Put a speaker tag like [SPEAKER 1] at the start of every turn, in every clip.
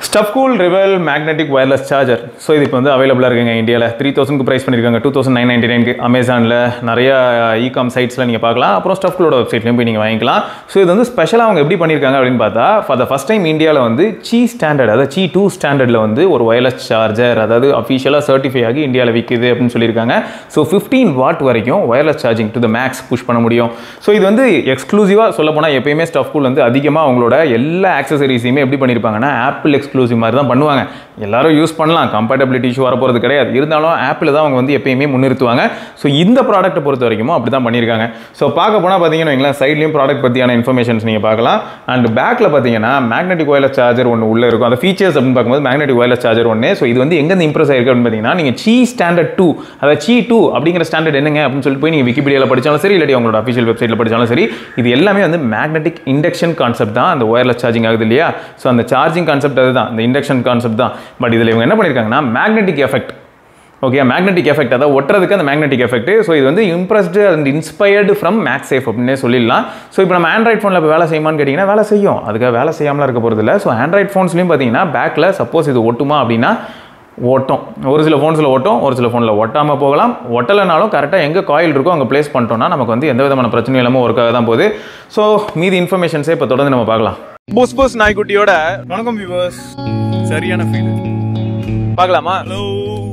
[SPEAKER 1] Stuff cool rival magnetic wireless charger so இது இப்போ வந்து அவைலபிளாக இருக்குங்க இந்தியாவில் த்ரீ தௌசண்ட்க்கு ப்ரைஸ் பண்ணியிருக்காங்க டூ தௌசண்ட் நைன் நைன்டி நைனுக்கு அமேசானில் நிறைய இகாம் சைட்ஸில் நீங்கள் பார்க்கலாம் அப்புறம் ஸ்டஃப் கூலோட வெப்சைட்லையும் போய் நீங்கள் வாங்கிக்கலாம் ஸோ இது வந்து ஸ்பெஷலாக அவங்க எப்படி பண்ணியிருக்காங்க அப்படின்னு பார்த்தா ஃபார் த ஃபஸ்ட் டைம் இந்தியாவில் வந்து சீ ஸ்டாண்டர்ட் அதாவது சீ டூ ஸ்டாண்டர்டில் வந்து ஒரு ஒயர்லெஸ் சார்ஜர் அதாவது அஃபிஷியலாக சர்டிஃபை ஆகி இந்தியாவில் விற்குது அப்படின்னு சொல்லியிருக்காங்க ஸோ ஃபிஃப்டீன் வாட் வரைக்கும் wireless charging to the max push பண்ண முடியும் ஸோ இது வந்து எக்ஸ்க்ளூசிவாக சொல்ல போனால் எப்பயுமே ஸ்டஃப் கூல் வந்து அதிகமாக அவங்களோட எல்லா ஆக்சசரிஸையுமே எப்படி பண்ணியிருப்பாங்கன்னா ஆப்பிள் எக்ஸ்க்ளூசிவ் மாதிரி தான் பண்ணுவாங்க எல்லாரும் யூஸ் பண்ணலாம் கம்பேட்டபிலிட்டி இஷ்யூ வரப்போகிறது கிடையாது இருந்தாலும் ஆப்பிள் தான் அவங்க வந்து எப்பயுமே முன்னிறுத்துவாங்க ஸோ இந்த ப்ராடக்ட்டை பொறுத்த வரைக்கும் அப்படி தான் பண்ணியிருக்காங்க ஸோ பார்க்க போனால் பார்த்தீங்கன்னா வைங்களேன் சைட்லேயும் ப்ராடக்ட் பற்றியான இன்ஃபர்மேஷன்ஸ் நீங்கள் பார்க்கலாம் அண்ட் பேக்கில் பார்த்தீங்கன்னா மேக்னெட்டிக் ஒயர்லெஸ் சார்ஜர் ஒன்று உள்ளே இருக்கும் அந்த ஃபீச்சர்ஸ் அப்படின்னு பார்க்கும்போது மேக்னெட்டிக் ஒயர்லெஸ் சார்ஜர் ஒன்று ஸோ இது வந்து எங்கேருந்து இம்ப்ரெஸ் ஆயிருக்கு அப்படின்னு பார்த்தீங்கன்னா நீங்கள் சீ ஸ்டாண்டர்ட் டூ அதாவது சீ டூ அப்படிங்கிற ஸ்டாண்டர்ட் என்னங்க அப்படின்னு சொல்லி போய் நீங்கள் விக்கிபீடியாவில் படித்தாலும் சரி இல்லாட்டி அவங்களோட அஃபிஷியல் வெப்சைட்டில் படித்தாலும் சரி இது எல்லாமே வந்து மேக்னெட்டிக் இண்டக்ஷன் கான்செப்ட் தான் அந்த ஒயர்லெஸ் சார்ஜிங் ஆகுது இல்லையா ஸோ அந்த சார்ஜிங் கான்செப்ட் அதுதான் இந்த இண்டக்ஷன் கான்செப்ட் தான் பட் இதில் இவங்க என்ன பண்ணியிருக்காங்கன்னா magnetic effect okay magnetic effect அதாவது ஒட்டுறதுக்கு அந்த மேக்னெட்டிக் எஃபெக்ட் ஸோ இது வந்து impressed and inspired from MagSafe அப்படின்னே சொல்லிடலாம் ஸோ இப்போ நம்ம ஆண்ட்ராய்ட் ஃபோனில் இப்போ வேலை செய்யுமான்னு கேட்டிங்கன்னா வேலை செய்யும் அதுக்காக வேலை செய்யாமலாம் இருக்க போகிறது இல்லை ஸோ ஆண்ட்ராய்ட் ஃபோன்ஸ்லையும் பார்த்தீங்கன்னா பேக்கில் சப்போஸ் இது ஒட்டுமா அப்படின்னா ஓட்டும் ஒரு சில ஃபோன்ஸில் ஓட்டும் ஒரு சில ஃபோனில் ஒட்டாமல் போகலாம் ஒட்டலைனாலும் கரெக்டாக எங்கே காயில் இருக்கோ அங்கே ப்ளேஸ் பண்ணிட்டோம்னா நமக்கு வந்து எந்த விதமான பிரச்சனையும் இல்லாமல் ஒர்க்காக தான் போகுது ஸோ மீதி இன்ஃபர்மேஷன்ஸே இப்போ தொடர்ந்து நம்ம பார்க்கலாம் போஸ் போஸ் நாய்க்குட்டியோட வணக்கம் வியூவர்ஸ் சரியான ஃபீல் பார்க்கலாமா hello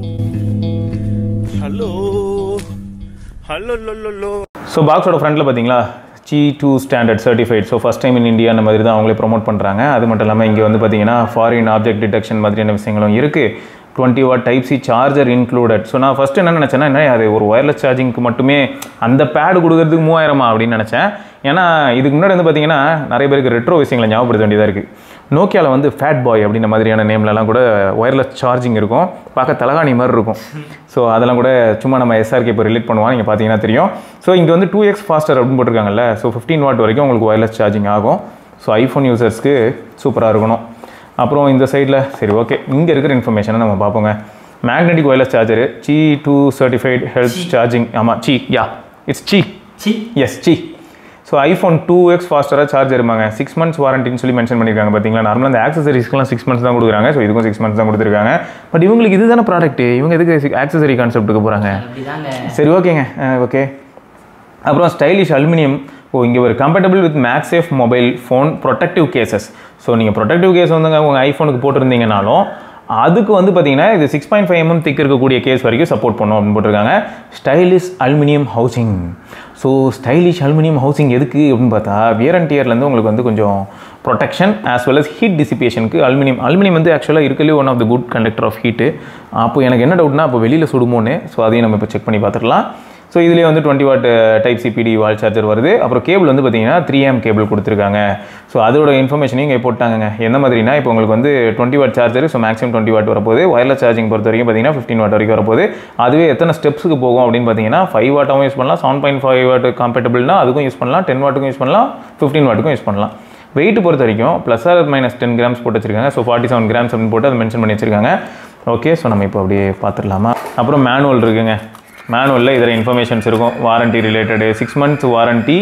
[SPEAKER 1] hello hello lo so பாக்ஸோட ஃப்ரண்ட்டில் பார்த்தீங்களா G two standard certified so first time in India அந்த மாதிரி தான் அவங்களே ப்ரொமோட் பண்ணுறாங்க அது மட்டும் இல்லாமல் இங்கே வந்து பார்த்தீங்கன்னா ஃபாரின் ஆப்ஜெக்ட் டிடெக்ஷன் மாதிரியான விஷயங்களும் இருக்குது twenty watt type C charger included so நான் ஃபஸ்ட்டு என்ன நினச்சேன்னா என்ன அது ஒரு ஒயர்லெஸ் சார்ஜிங்க்கு மட்டுமே அந்த பேடு கொடுக்கறதுக்கு மூவாயிரமா அப்படின்னு நினச்சேன் ஏன்னா இதுக்கு முன்னாடி வந்து பார்த்தீங்கன்னா நிறைய பேருக்கு ரெட்ரோ விஷயங்களை ஞாபகப்படுத்த வேண்டியதாக இருக்குது நோக்கியாவில் வந்து ஃபேட் பாய் அப்படின்ற மாதிரியான நேம்லலாம் கூட ஒயர்லெஸ் சார்ஜிங் இருக்கும் பார்க்க தலகாணி மாதிரி இருக்கும் ஸோ அதெல்லாம் கூட சும்மா நம்ம எஸ்ஆர்கே இப்போ ரிலேட் பண்ணுவோம் நீங்கள் பார்த்தீங்கன்னா தெரியும் ஸோ இங்கே வந்து டூ எக்ஸ் ஃபாஸ்டர் அப்படின்னு போட்டிருக்காங்கல்ல ஸோ ஃபிஃப்டீன் வாட் வரைக்கும் உங்களுக்கு ஒயர்லெஸ் சார்ஜிங் ஆகும் ஸோ ஐஃபோன் யூசர்ஸ்க்கு சூப்பராக இருக்கணும் அப்புறம் இந்த சைடில் சரி ஓகே இங்கே இருக்கிற இன்ஃபர்மேஷனை நம்ம பார்ப்போங்க magnetic wireless charger C two certified health charging ஆமாம் C yeah it's C
[SPEAKER 2] C
[SPEAKER 1] S C so iPhone two X ஃபாஸ்டராக சார்ஜ் இருப்பாங்க சிக்ஸ் மந்த்ஸ் வாரண்டின்னு சொல்லி மென்ஷன் பண்ணியிருக்காங்க பார்த்தீங்களா நார்மலாக அந்த ஆக்சசரிஸ்க்குலாம் சிக்ஸ் மந்த்ஸ் தான் கொடுக்குறாங்க ஸோ இதுக்கும் சிக்ஸ் மந்த்ஸ் தான் கொடுத்துருக்காங்க பட் இவங்களுக்கு இதுதானே ப்ராடக்ட் இவங்க எதுக்கு ஆக்சசரி கான்செப்ட்டுக்கு போகிறாங்க
[SPEAKER 2] அப்படிதாங்க
[SPEAKER 1] சரி ஓகேங்க ஓகே அப்புறம் ஸ்டைலிஷ் அலுமினியம் ஓ இங்கே ஒரு compatible with MagSafe mobile phone protective cases so நீங்கள் ப்ரொடெக்டிவ் கேஸ் வந்துங்க உங்கள் ஐஃபோனுக்கு போட்டிருந்தீங்கனாலும் அதுக்கு வந்து பார்த்தீங்கன்னா இது six point five mm thick இருக்கக்கூடிய கேஸ் வரைக்கும் சப்போர்ட் பண்ணும் அப்படின்னு போட்டிருக்காங்க stylish aluminium housing so stylish aluminium housing எதுக்கு அப்படின்னு பார்த்தா வியர் அண்ட் டியர்லேருந்து உங்களுக்கு வந்து கொஞ்சம் protection as well as heat டிசிபேஷனுக்கு அலுமினியம் அலுமினியம் வந்து ஆக்சுவலாக இருக்கலே one of the good conductor of heat அப்போ எனக்கு என்ன டவுட்னா அப்போ வெளியில் சுடுமோன்னு ஸோ அதையும் நம்ம இப்போ செக் பண்ணி பார்த்துக்கலாம் ஸோ இதுலேயே வந்து twenty watt type CPD wall charger வருது அப்புறம் கேபிள் வந்து பார்த்தீங்கன்னா த்ரீ எம் கேபிள் கொடுத்துருக்காங்க ஸோ அதோட இன்ஃபர்மேஷனையும் இங்கே போட்டாங்க எந்த மாதிரினா இப்போ உங்களுக்கு வந்து twenty watt charger so maximum twenty watt வரப்போகுது ஒயர்லெஸ் சார்ஜிங் பொறுத்த வரைக்கும் பார்த்தீங்கன்னா ஃபிஃப்டின் வாட் வரைக்கும் வரப்போகுது அதுவே எத்தனை ஸ்டெப்ஸுக்கு போகும் அப்படின்னு பார்த்தீங்கன்னா ஃபைவ் வாட்டாகவும் யூஸ் பண்ணலாம் செவன் பாயிண்ட் ஃபைவ் வாட் காம்பேட்டபிள்னா அதுக்கும் யூஸ் பண்ணலாம் டென் வாட்டுக்கும் யூஸ் பண்ணலாம் ஃபிஃப்டின் வாட்டுக்கும் யூஸ் பண்ணலாம் வெயிட் பொறுத்த வரைக்கும் plus or minus ten grams போட்டு வச்சிருக்காங்க ஸோ ஃபார்ட்டி செவன் கிராம்ஸ் அப்படின்னு போட்டு அதை மென்ஷன் பண்ணி வச்சிருக்காங்க ஓகே ஸோ நம்ம இப்போ அப்படியே பார்த்துடலாமா அப்புறம் மேனுவல் இருக்குங்க மேனுவலில் இதில் இன்ஃபர்மேஷன்ஸ் இருக்கும் warranty related six months warranty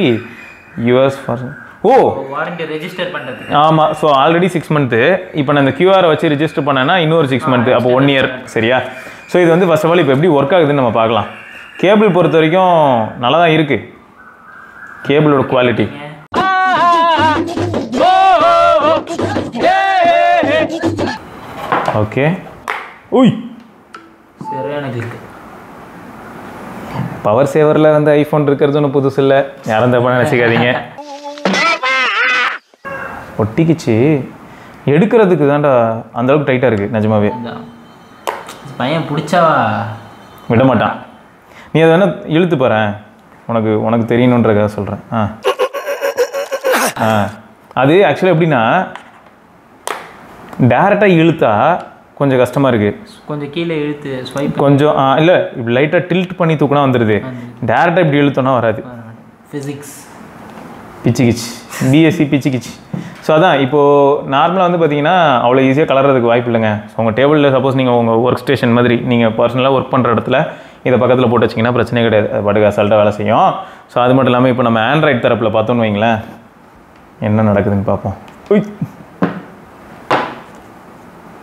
[SPEAKER 1] US for oh
[SPEAKER 2] warranty register பண்றதுக்கு
[SPEAKER 1] ஆமாம் ஸோ ஆல்ரெடி சிக்ஸ் மந்த்து இப்போ நான் இந்த கியூஆரை வச்சு ரிஜிஸ்டர் பண்ணேன்னா இன்னொரு சிக்ஸ் மந்த்து அப்போ ஒன் இயர் சரியா ஸோ இது வந்து ஃபர்ஸ்ட் ஆஃப் ஆல் இப்போ எப்படி ஒர்க் ஆகுதுன்னு நம்ம பார்க்கலாம் கேபிள் பொறுத்த வரைக்கும் நல்லா தான் இருக்குது கேபிளோட குவாலிட்டி ஓகே உய்
[SPEAKER 2] சரியான கிளிக்
[SPEAKER 1] பவர் சேவரில் வந்து ஐஃபோன் இருக்கிறது ஒன்றும் புதுசு இல்லை யாரும் தப்பாக நினச்சிக்காதீங்க ஒட்டிக்கிச்சு எடுக்கிறதுக்கு தான்டா அந்த அளவுக்கு டைட்டாக இருக்குது நிஜமாவே
[SPEAKER 2] பையன் பிடிச்சா
[SPEAKER 1] விட மாட்டான் நீ அதை வேணா இழுத்து பாரு உனக்கு உனக்கு தெரியணுன்றதுக்காக சொல்கிறேன் ஆ ஆ அது ஆக்சுவலாக எப்படின்னா டேரெக்டாக இழுத்தா கொஞ்சம் கஷ்டமாக இருக்குது
[SPEAKER 2] கொஞ்சம் கீழே இழுத்து ஸ்வைப்
[SPEAKER 1] கொஞ்சம் இல்லை இப்படி லைட்டாக டில்ட் பண்ணி தூக்குனா வந்துடுது டேரெக்டாக இப்படி இழுத்தோன்னா வராது
[SPEAKER 2] ஃபிசிக்ஸ்
[SPEAKER 1] பிச்சுக்கிச்சு பிஎஸ்சி பிச்சுக்கிச்சு ஸோ அதான் இப்போது நார்மலாக வந்து பார்த்தீங்கன்னா அவ்வளோ ஈஸியாக கலர்றதுக்கு வாய்ப்பு இல்லைங்க ஸோ உங்கள் டேபிளில் சப்போஸ் நீங்கள் உங்கள் ஒர்க் ஸ்டேஷன் மாதிரி நீங்கள் பர்சனலாக ஒர்க் பண்ணுற இடத்துல இதை பக்கத்தில் போட்டு வச்சிங்கன்னா பிரச்சனையே கிடையாது அது பாட்டுக்கு அசால்ட்டாக வேலை செய்யும் ஸோ அது மட்டும் இல்லாமல் இப்போ நம்ம ஆண்ட்ராய்ட் தரப்பில் பார்த்தோன்னு வைங்களேன் என்ன நடக்குதுன்னு பார்ப்போம் உய்.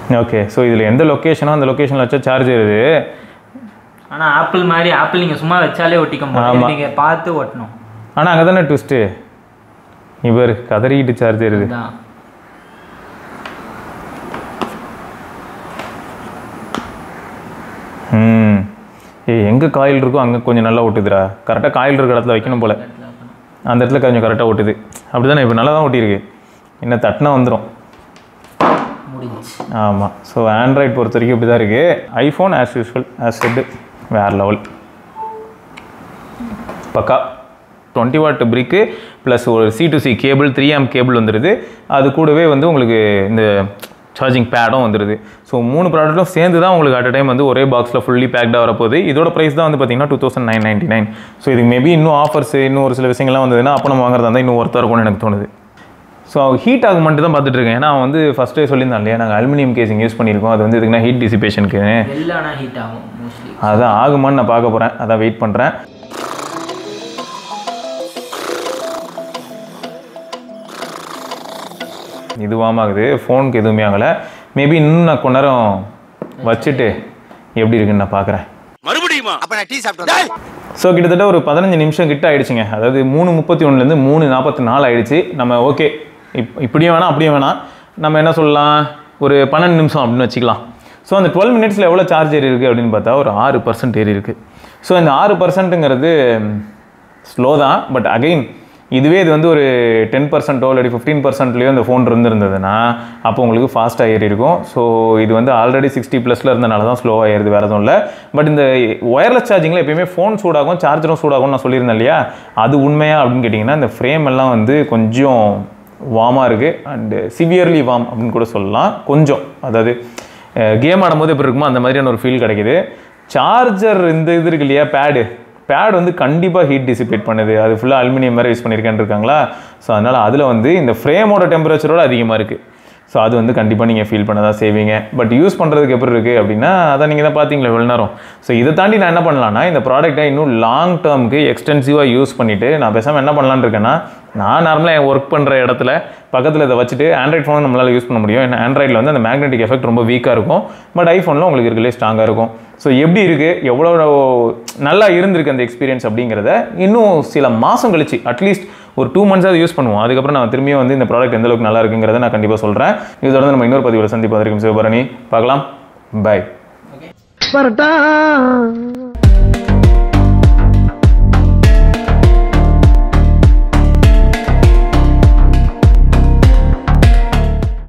[SPEAKER 1] ஓகே ஸோ இதில் எந்த லொக்கேஷனோ அந்த லொக்கேஷனில் வச்சா சார்ஜ் ஏறுது
[SPEAKER 2] ஆனால் ஆப்பிள் மாதிரி ஆப்பிள் நீங்கள் சும்மா வச்சாலே ஒட்டிக்க
[SPEAKER 1] ஆமா.
[SPEAKER 2] முடியும் நீங்கள் பார்த்து ஒட்டணும்
[SPEAKER 1] ஆனால் அங்கே தானே ட்விஸ்ட்டு இவர் கதறிக்கிட்டு சார்ஜ் ஏறுது
[SPEAKER 2] அதுதான்
[SPEAKER 1] ம் ஏய் எங்கே காயில் இருக்கோ அங்கே கொஞ்சம் நல்லா ஒட்டுதுடா கரெக்டாக காயில் இருக்கிற இடத்துல வைக்கணும் போல அந்த இடத்துல கொஞ்சம் கரெக்டாக ஒட்டுது அப்படி தானே இப்போ நல்லா தான் ஒட்டியிருக்கு என்ன தட்டினா வந்துடும்
[SPEAKER 2] முடிஞ்சு
[SPEAKER 1] ஆமாம் ஸோ ஆண்ட்ராய்ட் பொறுத்த வரைக்கும் இப்படி தான் இருக்குது iPhone as usual as set வேறு லெவல் பக்கா டுவெண்ட்டி வாட் பிரிக்கு ப்ளஸ் ஒரு C to C cable three amp cable வந்துடுது அது கூடவே வந்து உங்களுக்கு இந்த சார்ஜிங் பேடும் வந்துடுது ஸோ மூணு ப்ராடக்ட்டும் சேர்ந்து தான் உங்களுக்கு அட் டைம் வந்து ஒரே பாக்ஸில் ஃபுல்லி பேக்டாக வரப்போகுது இதோட ப்ரைஸ் தான் வந்து பார்த்தீங்கன்னா two thousand nine ninety nine so இதுக்கு மேபி இன்னும் ஆஃபர்ஸ் இன்னும் ஒரு சில விஷயங்கள்லாம் வந்ததுன்னா அப்போ நம்ம வாங்குறதா இருந்தால் இன்னும் ஒருத்தர் இருக்கும்னு எனக்கு தோணுது ஸோ ஹீட் ஆகும் மட்டும் தான் பார்த்துட்டு இருக்கேன் ஏன்னா அவன் வந்து ஃபஸ்ட்டே சொல்லியிருந்தான் இல்லையா நாங்கள் அலுமினியம் கேசிங் யூஸ் பண்ணியிருக்கோம் அது வந்து இதுக்குன்னா ஹீட் டிசிபேஷனுக்கு
[SPEAKER 2] வெள்ளானா ஹீட் ஆகும் மோஸ்ட்லி
[SPEAKER 1] அதான் ஆகுமான்னு நான் பார்க்க போகிறேன் அதான் வெயிட் பண்ணுறேன் இது வார்ம் ஆகுது ஃபோனுக்கு எதுவுமே ஆகலை மேபி இன்னும் நான் கொஞ்ச நேரம் வச்சுட்டு எப்படி இருக்குன்னு நான் பார்க்குறேன்
[SPEAKER 3] மறுபடியுமா
[SPEAKER 4] அப்ப நான் டீ சாப்பிட்டேன்
[SPEAKER 1] ஸோ கிட்டத்தட்ட ஒரு பதினஞ்சு நிமிஷம் கிட்ட ஆயிடுச்சுங்க அதாவது மூணு முப்பத்தி ஒன்றுலேருந்து மூணு நாற்பத்தி நாலு ஆயிடுச்சு நம்ம ஓகே இப் இப்படியும் வேணாம் அப்படியும் வேணாம் நம்ம என்ன சொல்லலாம் ஒரு பன்னெண்டு நிமிஷம் அப்படின்னு வச்சுக்கலாம் ஸோ அந்த டுவெல் மினிட்ஸில் எவ்வளோ சார்ஜ் ஏறி இருக்குது அப்படின்னு பார்த்தா ஒரு ஆறு பர்சன்ட் ஏறி இருக்குது ஸோ இந்த ஆறு பர்சன்ட்டுங்கிறது ஸ்லோ தான் பட் அகைன் இதுவே இது வந்து ஒரு டென் பர்சன்ட்டோ இல்லாட்டி ஃபிஃப்டீன் பர்சன்ட்லேயோ இந்த ஃபோன் இருந்திருந்ததுன்னா அப்போ உங்களுக்கு ஃபாஸ்ட்டாக ஏறி இருக்கும் ஸோ இது வந்து ஆல்ரெடி சிக்ஸ்டி ப்ளஸில் இருந்தனால தான் ஸ்லோவாக ஏறுது வேறு எதுவும் இல்லை பட் இந்த ஒயர்லெஸ் சார்ஜிங்கில் எப்பயுமே ஃபோன் சூடாகும் சார்ஜரும் சூடாகும்னு நான் சொல்லியிருந்தேன் இல்லையா அது உண்மையா அப்படின்னு கேட்டிங்கன்னா இந்த ஃப்ரேம் எல்லாம் வந்து கொஞ்சம் வார்மாக இருக்குது அண்டு சிவியர்லி வார்ம் அப்படின்னு கூட சொல்லலாம் கொஞ்சம் அதாவது கேம் ஆடும்போது எப்படி இருக்குமோ அந்த மாதிரியான ஒரு ஃபீல் கிடைக்குது சார்ஜர் இந்த இது இருக்கு இல்லையா பேடு பேட் வந்து கண்டிப்பாக ஹீட் டிசிபேட் பண்ணுது அது ஃபுல்லாக அலுமினியம் மாதிரி யூஸ் பண்ணியிருக்கேன்னு இருக்காங்களா ஸோ அதனால் அதில் வந்து இந்த ஃப்ரேமோட டெம்பரேச்சரோட அதிகமாக இருக்குது ஸோ அது வந்து கண்டிப்பாக நீங்கள் ஃபீல் பண்ண தான் செய்வீங்க பட் யூஸ் பண்ணுறதுக்கு எப்படி இருக்குது அப்படின்னா அதை நீங்கள் தான் பார்த்தீங்களா இவ்வளோ நேரம் ஸோ இதை தாண்டி நான் என்ன பண்ணலாம்னா இந்த ப்ராடக்ட்டை இன்னும் லாங் டேர்முக்கு எக்ஸ்டென்சிவாக யூஸ் பண்ணிவிட்டு நான் பேசாமல் என்ன பண்ணலான்னு இருக்கேன்னா நான் நார்மலாக என் ஒர்க் பண்ணுற இடத்துல பக்கத்தில் இதை வச்சுட்டு ஆண்ட்ராய்ட் ஃபோனை நம்மளால் யூஸ் பண்ண முடியும் ஏன்னா ஆண்ட்ராய்டில் வந்து அந்த மேக்னெட்டிக் எஃபெக்ட் ரொம்ப வீக்காக இருக்கும் பட் ஐஃபோனில் உங்களுக்கு இருக்கலே ஸ்ட்ராங்காக இருக்கும் ஸோ எப்படி இருக்குது எவ்வளோ நல்லா இருந்திருக்கு அந்த எக்ஸ்பீரியன்ஸ் அப்படிங்கிறத இன்னும் சில மாதம் கழிச்சு அட்லீஸ்ட் ஒரு டூ மந்த்ஸாவது யூஸ் பண்ணுவோம் அதுக்கப்புறம் நான் திரும்பியும் வந்து இந்த ப்ராடக்ட் எந்த அளவுக்கு நல்லா இருக்குங்கிறத நான் கண்டிப்பாக சொல்கிறேன் இது தொடர்ந்து நம்ம இன்னொரு பதிவில் சந்திப்பதற்கும் சிவபரணி பார்க்கலாம் பை
[SPEAKER 4] வரட்டா